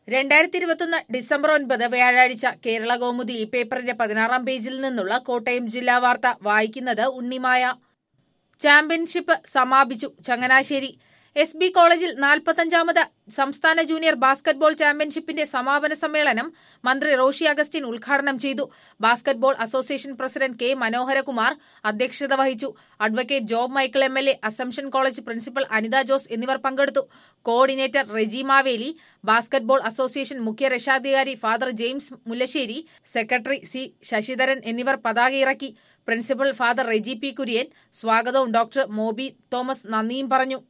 രണ്ടായിരത്തി ഇരുപത്തൊന്ന് ഡിസംബർ ഒൻപത് വ്യാഴാഴ്ച കേരള കൗമുദി ഈ പേപ്പറിന്റെ പതിനാറാം പേജിൽ നിന്നുള്ള കോട്ടയം ജില്ലാ വാർത്ത വായിക്കുന്നത് ഉണ്ണിമായ ചാമ്പ്യൻഷിപ്പ് സമാപിച്ചു ചങ്ങനാശ്ശേരി എസ് ബി കോളേജിൽ നാൽപ്പത്തഞ്ചാമത് സംസ്ഥാന ജൂനിയർ ബാസ്കറ്റ്ബോൾ ചാമ്പ്യൻഷിപ്പിന്റെ സമാപന സമ്മേളനം മന്ത്രി റോഷി അഗസ്റ്റിൻ ഉദ്ഘാടനം ചെയ്തു basketball association president K Manoharakumar അധ്യക്ഷത വഹിച്ചു advocate Job Michael M L A Assumption college principal Anitha Jose എന്നിവർ പങ്കെടുത്തു coordinator Reji Maveli basketball association മുഖ്യ രക്ഷാധികാരി father James Mullassery secretary C Sasidharan എന്നിവർ പതാക ഇറക്കി principal father Reji P Kurian സ്വാഗതവും ഡോക്ടർ മോബി തോമസ് നന്ദിയും പറഞ്ഞു